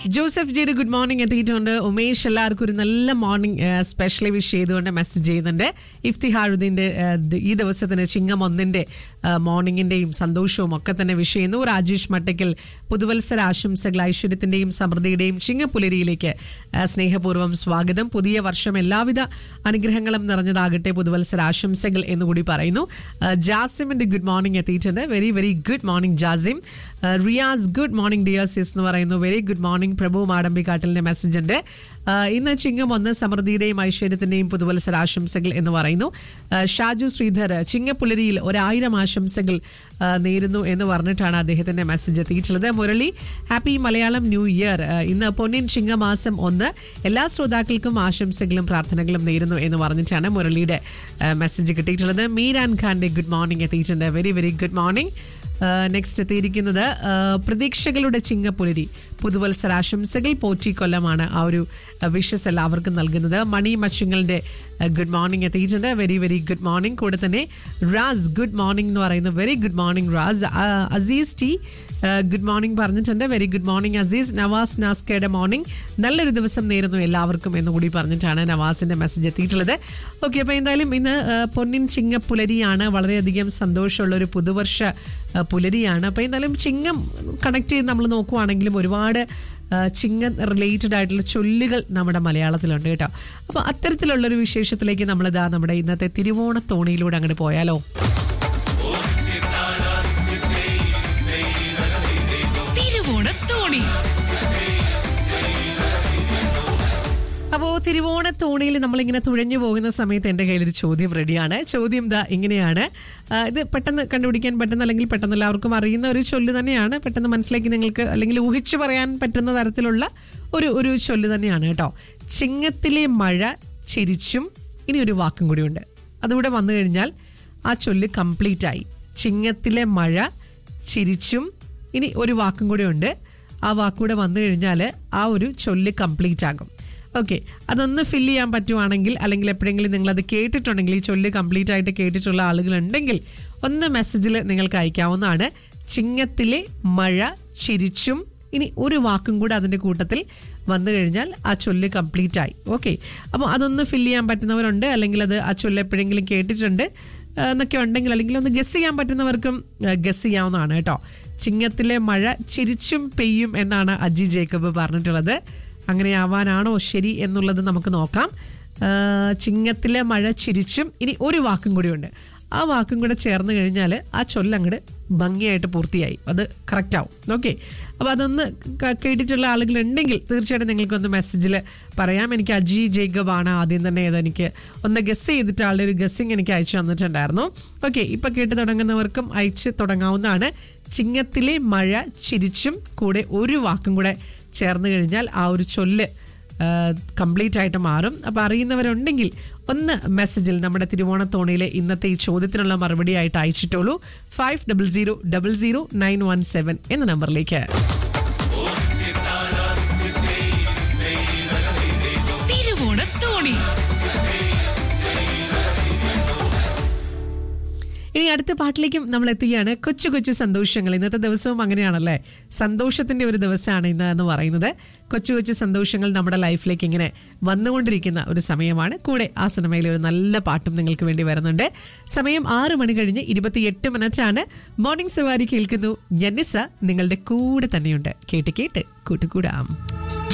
Joseph ജിയുടെ good morning എത്തിയിട്ടുണ്ട് ഉമേഷ് എല്ലാവർക്കും ഒരു നല്ല മോർണിംഗ് സ്പെഷ്യലി വിഷ് ചെയ്തുകൊണ്ട് മെസ്സേജ് ചെയ്യുന്നുണ്ട് ഇഫ്തിഹാറുദ്ദീന്റെ ഏഹ്, ദ- ഈ ദിവസത്തിന് ചിങ്ങം ഒന്നിന്റെ മോർണിംഗിന്റെയും സന്തോഷവും ഒക്കെ തന്നെ വിഷ് ചെയ്യുന്നു രാജേഷ് മട്ടയ്ക്കൽ പുതുവത്സര ആശംസകൾ ഐശ്വര്യത്തിന്റെയും സമൃദ്ധിയുടെയും ചിങ്ങപ്പുലരിയിലേക്ക് ഏഹ്, സ്നേഹപൂർവ്വം സ്വാഗതം പുതിയ വർഷം എല്ലാവിധ അനുഗ്രഹങ്ങളും നിറഞ്ഞതാകട്ടെ പുതുവത്സര ആശംസകൾ എന്നുകൂടി പറയുന്നു ഏഹ്, ജാസിമിന്റെ ഗുഡ് മോർണിംഗ് എത്തിയിട്ടുണ്ട് very very good morning Jasim ഏഹ്, റിയാസ് ഗുഡ് മോർണിംഗ് ഡിയേഴ്സിസ് എന്ന് പറയുന്നു വെരി ഗുഡ് മോർണിംഗ് പ്രഭു മാടമ്പിക്കാട്ടിലിന്റെ മെസ്സേജ് ഉണ്ട് ഏഹ്, ഇന്ന് ചിങ്ങം ഒന്ന് സമൃദ്ധിയുടെയും ഐശ്വര്യത്തിന്റെയും പുതുവത്സര ആശംസകൾ എന്ന് പറയുന്നു ഏഹ്, ഷാജു ശ്രീധർ ചിങ്ങപ്പുലരിയിൽ ഒരായിരം ആശംസകൾ ഏഹ്, നേരുന്നു എന്ന് പറഞ്ഞിട്ടാണ് അദ്ദേഹത്തിന്റെ മെസ്സേജ് എത്തിയിട്ടുള്ളത് Murali happy Malayalam new year ഏഹ്, ഇന്ന് പൊന്നിൻ ചിങ്ങമാസം ഒന്ന് എല്ലാ ശ്രോതാക്കൾക്കും ആശംസകളും പ്രാർത്ഥനകളും നേരുന്നു എന്ന് പറഞ്ഞിട്ടാണ് മുരളിയുടെ ഏഹ്, മെസ്സേജ് കിട്ടിയിട്ടുള്ളത് മീരാൻ ഖാന്റെ ഗുഡ് മോർണിംഗ് എത്തിയിട്ടുണ്ട് very very good morning next എത്തിയിരിക്കുന്നത് ആ, പ്രതീക്ഷകളുടെ ചിങ്ങപ്പുലരി പുതുവത്സരാശംസകൾ പോറ്റി കൊല്ലമാണ് ആ ഒരു വിഷസ് എല്ലാവർക്കും നൽകുന്നത് മണി മച്ചുങ്ങളുടെ ഗുഡ് മോർണിംഗ് എത്തിയിട്ടുണ്ട് വെരി വെരി ഗുഡ് മോർണിംഗ് കൂടെ തന്നെ റാസ് ഗുഡ് മോർണിംഗ് എന്ന് പറയുന്നു വെരി ഗുഡ് മോർണിംഗ് റാസ് ആ, അസീസ് ടി ഗുഡ് മോർണിംഗ് പറഞ്ഞിട്ടുണ്ട് very good morning Azeez Navas നാസ്കയുടെ മോർണിംഗ് നല്ലൊരു ദിവസം നേരുന്നു എല്ലാവർക്കും എന്ന് കൂടി പറഞ്ഞിട്ടാണ് നവാസിന്റെ മെസ്സേജ് എത്തിയിട്ടുള്ളത് ഓക്കെ അപ്പോൾ എന്തായാലും ഇന്ന് ആ, പൊന്നിൻ ചിങ്ങപ്പുലരിയാണ് വളരെയധികം സന്തോഷമുള്ള ഒരു പുതുവർഷ ആ, പുലരിയാണ് അപ്പോൾ എന്തായാലും ചിങ്ങം കണക്ട് ചെയ്ത് നമ്മൾ നോക്കുവാണെങ്കിലും ഒരുപാട് ആ, ചിങ്ങം റിലേറ്റഡ് ആയിട്ടുള്ള ചൊല്ലുകൾ നമ്മുടെ മലയാളത്തിലുണ്ട് കേട്ടോ അപ്പോൾ അത്തരത്തിലുള്ളൊരു വിശേഷത്തിലേക്ക് നമ്മളിതാ നമ്മുടെ ഇന്നത്തെ തിരുവോണത്തോണിയിലൂടെ അങ്ങോട്ട് പോയാലോ തിരുവോണത്തോണി അപ്പോൾ തിരുവോണത്തോണിയിൽ നമ്മളിങ്ങനെ തുഴഞ്ഞു പോകുന്ന സമയത്ത് എൻ്റെ കയ്യിലൊരു ചോദ്യം റെഡിയാണ് ചോദ്യം ദാ ഇങ്ങനെയാണ് ആ, ഇത് പെട്ടെന്ന് കണ്ടുപിടിക്കാൻ പറ്റുന്ന അല്ലെങ്കിൽ പെട്ടെന്ന് എല്ലാവർക്കും അറിയുന്ന ഒരു ചൊല്ല് തന്നെയാണ് പെട്ടെന്ന് മനസ്സിലാക്കി നിങ്ങൾക്ക് അല്ലെങ്കിൽ ഊഹിച്ചു പറയാൻ പറ്റുന്ന തരത്തിലുള്ള ഒരു ഒരു ചൊല്ല് തന്നെയാണ് കേട്ടോ ചിങ്ങത്തിലെ മഴ ചിരിച്ചും ഇനി ഒരു വാക്കും കൂടിയുണ്ട് അതിവിടെ വന്നു കഴിഞ്ഞാൽ ആ ചൊല്ല് കംപ്ലീറ്റ് ആയി ചിങ്ങത്തിലെ മഴ ചിരിച്ചും ഇനി ഒരു വാക്കും കൂടെ ഉണ്ട് ആ വാക്കൂടെ വന്നു കഴിഞ്ഞാൽ ആ ഒരു ചൊല്ല് കംപ്ലീറ്റ് ആകും ഓക്കെ അതൊന്ന് ഫില്ല് ചെയ്യാൻ പറ്റുവാണെങ്കിൽ അല്ലെങ്കിൽ എപ്പോഴെങ്കിലും നിങ്ങൾ അത് കേട്ടിട്ടുണ്ടെങ്കിൽ ഈ ചൊല്ല് കംപ്ലീറ്റ് ആയിട്ട് കേട്ടിട്ടുള്ള ആളുകളുണ്ടെങ്കിൽ ഒന്ന് മെസ്സേജിൽ നിങ്ങൾക്ക് അയക്കാവുന്നതാണ് ചിങ്ങത്തിലെ മഴ ചിരിച്ചും ഇനി ഒരു വാക്കും കൂടെ അതിൻ്റെ കൂട്ടത്തിൽ വന്നു കഴിഞ്ഞാൽ ആ ചൊല്ല് കംപ്ലീറ്റ് ആയി ഓക്കെ അപ്പോൾ അതൊന്ന് ഫില്ല് ചെയ്യാൻ പറ്റുന്നവരുണ്ട് അല്ലെങ്കിൽ അത് ആ ചൊല്ല് എപ്പോഴെങ്കിലും കേട്ടിട്ടുണ്ട് ആ, എന്നൊക്കെ ഉണ്ടെങ്കിൽ അല്ലെങ്കിൽ ഒന്ന് ഗസ് ചെയ്യാൻ പറ്റുന്നവർക്കും ഗസ് ചെയ്യാവുന്നതാണ് കേട്ടോ ചിങ്ങത്തിലെ മഴ ചിരിച്ചും പെയ്യും എന്നാണ് അജി ജേക്കബ് പറഞ്ഞിട്ടുള്ളത് അങ്ങനെ ആവാനാണോ ശരി എന്നുള്ളത് നമുക്ക് നോക്കാം ആ, ചിങ്ങത്തിലെ മഴ ചിരിച്ചും ഇനി ഒരു വാക്കും കൂടിയുണ്ട് ആ വാക്കും കൂടെ ചേർന്ന് കഴിഞ്ഞാൽ ആ ചൊല്ലങ്ങട് ഭംഗിയായിട്ട് പൂർത്തിയായി അത് കറക്റ്റ് ആവും ഓക്കെ അപ്പോൾ അതൊന്ന് ക- കേട്ടിട്ടുള്ള ആളുകൾ ഉണ്ടെങ്കിൽ തീർച്ചയായിട്ടും നിങ്ങൾക്കൊന്ന് മെസ്സേജിൽ പറയാം എനിക്ക് അജി ജേക്കബ് ആണ് ആദ്യം തന്നെ ഇതെനിക്ക് ഒന്ന് ഗസ് ചെയ്തിട്ട് ആളുടെ ഒരു ഗസ്സിങ് എനിക്ക് അയച്ചു തന്നിട്ടുണ്ടായിരുന്നു ഓക്കെ ഇപ്പം കേട്ട് തുടങ്ങുന്നവർക്കും അയച്ച് തുടങ്ങാവുന്നതാണ് ചിങ്ങത്തിലെ മഴ ചിരിച്ചും കൂടെ ഒരു വാക്കും കൂടെ ചേർന്ന് കഴിഞ്ഞാൽ ആ ഒരു ചൊല്ല് കംപ്ലീറ്റ് ആയിട്ട് മാറും അപ്പോൾ അറിയുന്നവരുണ്ടെങ്കിൽ ഒന്ന് മെസ്സേജിൽ നമ്മുടെ തിരുവോണത്തോണിയിലെ ഇന്നത്തെ ഈ ചോദ്യത്തിനുള്ള മറുപടി ആയിട്ട് അയച്ചിട്ടുള്ളൂ five double zero double zero nine one seven എന്ന നമ്പറിലേക്ക് തിരുവോണത്തോണി ഇനി അടുത്ത പാട്ടിലേക്കും നമ്മൾ എത്തുകയാണ് കൊച്ചു കൊച്ചു സന്തോഷങ്ങൾ ഇന്നത്തെ ദിവസവും അങ്ങനെയാണല്ലേ സന്തോഷത്തിന്റെ ഒരു ദിവസമാണ് ഇന്ന് എന്ന് പറയുന്നത് കൊച്ചു കൊച്ചു സന്തോഷങ്ങൾ നമ്മുടെ ലൈഫിലേക്ക് ഇങ്ങനെ വന്നുകൊണ്ടിരിക്കുന്ന ഒരു സമയമാണ് കൂടെ ആ സിനിമയിലെ ഒരു നല്ല പാട്ടും നിങ്ങൾക്ക് വേണ്ടി വരുന്നുണ്ട് സമയം ആറ് മണി കഴിഞ്ഞ് ഇരുപത്തിയെട്ട് മിനിറ്റ് ആണ് മോർണിംഗ് സവാരി കേൾക്കുന്നു ജന്നിസ നിങ്ങളുടെ കൂടെ തന്നെയുണ്ട് കേട്ട് കേട്ട് കൂട്ടുകൂടാം